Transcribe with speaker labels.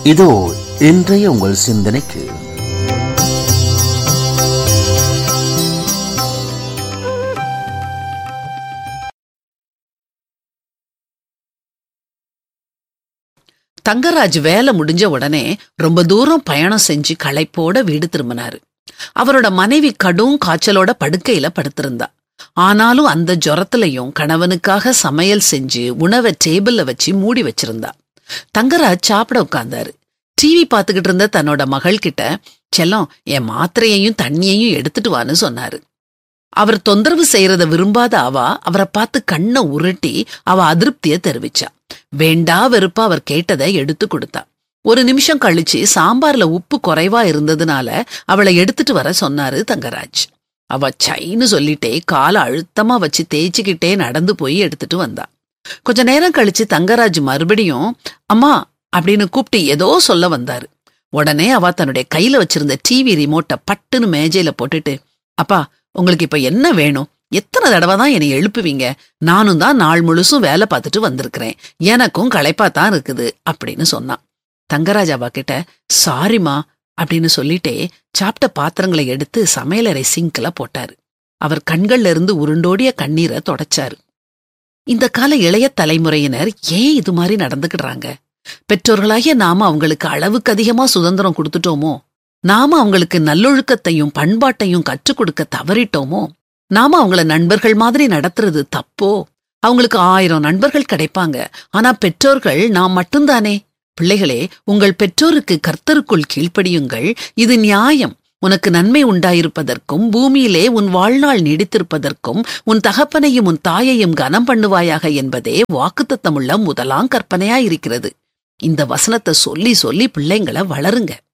Speaker 1: இதோ இன்றைய உங்கள் சிந்தனைக்கு
Speaker 2: தங்கராஜ் வேலை முடிஞ்ச உடனே ரொம்ப தூரம் பயணம் செஞ்சு களைப்போட வீடு திரும்பினாரு அவரோட மனைவி கடும் காய்ச்சலோட படுக்கையில படுத்திருந்தா ஆனாலும் அந்த ஜுரத்திலையும் கணவனுக்காக சமையல் செஞ்சு உணவை டேபிள்ல வச்சு மூடி வச்சிருந்தா தங்கராஜ் சாப்பிட உட்கார்ந்தாரு டிவி பார்த்துக்கிட்டு இருந்த தன்னோட மகள் கிட்ட செல்லம் என் மாத்திரையையும் தண்ணியையும் எடுத்துட்டு வான்னு சொன்னாரு அவர் தொந்தரவு செய்யறத விரும்பாத அவ அவரை பார்த்து கண்ணை உருட்டி அவ அதிருப்திய தெரிவிச்சா வேண்டா வெறுப்பா அவர் கேட்டதை எடுத்து கொடுத்தா ஒரு நிமிஷம் கழிச்சு சாம்பார்ல உப்பு குறைவா இருந்ததுனால அவளை எடுத்துட்டு வர சொன்னாரு தங்கராஜ் அவ சைன்னு சொல்லிட்டே காலை அழுத்தமா வச்சு தேய்ச்சிக்கிட்டே நடந்து போய் எடுத்துட்டு வந்தா கொஞ்ச நேரம் கழிச்சு தங்கராஜ் மறுபடியும் அம்மா அப்படின்னு கூப்பிட்டு ஏதோ சொல்ல வந்தாரு உடனே அவ தன்னுடைய கையில வச்சிருந்த டிவி ரிமோட்டை பட்டுன்னு மேஜையில போட்டுட்டு அப்பா உங்களுக்கு இப்ப என்ன வேணும் எத்தனை தடவை தான் என்னை எழுப்புவீங்க நானும் தான் நாள் முழுசும் வேலை பார்த்துட்டு வந்திருக்கிறேன் எனக்கும் களைப்பா தான் இருக்குது அப்படின்னு சொன்னான் தங்கராஜாவா கிட்ட சாரிமா அப்படின்னு சொல்லிட்டே சாப்பிட்ட பாத்திரங்களை எடுத்து சமையலறை சிங்க்ல போட்டாரு அவர் கண்கள்ல இருந்து உருண்டோடிய கண்ணீரை தொடச்சாரு இந்த கால இளைய தலைமுறையினர் ஏன் இது மாதிரி நடந்துக்கிடுறாங்க பெற்றோர்களாகிய நாம அவங்களுக்கு அளவுக்கு அதிகமா சுதந்திரம் கொடுத்துட்டோமோ நாம அவங்களுக்கு நல்லொழுக்கத்தையும் பண்பாட்டையும் கற்றுக் கொடுக்க தவறிட்டோமோ நாம அவங்கள நண்பர்கள் மாதிரி நடத்துறது தப்போ அவங்களுக்கு ஆயிரம் நண்பர்கள் கிடைப்பாங்க ஆனா பெற்றோர்கள் நாம் மட்டும்தானே பிள்ளைகளே உங்கள் பெற்றோருக்கு கர்த்தருக்குள் கீழ்ப்படியுங்கள் இது நியாயம் உனக்கு நன்மை உண்டாயிருப்பதற்கும் பூமியிலே உன் வாழ்நாள் நீடித்திருப்பதற்கும் உன் தகப்பனையும் உன் தாயையும் கனம் பண்ணுவாயாக என்பதே வாக்குத்தத்தமுள்ள முதலாம் கற்பனையாயிருக்கிறது இந்த வசனத்தை சொல்லி சொல்லி பிள்ளைங்களை வளருங்க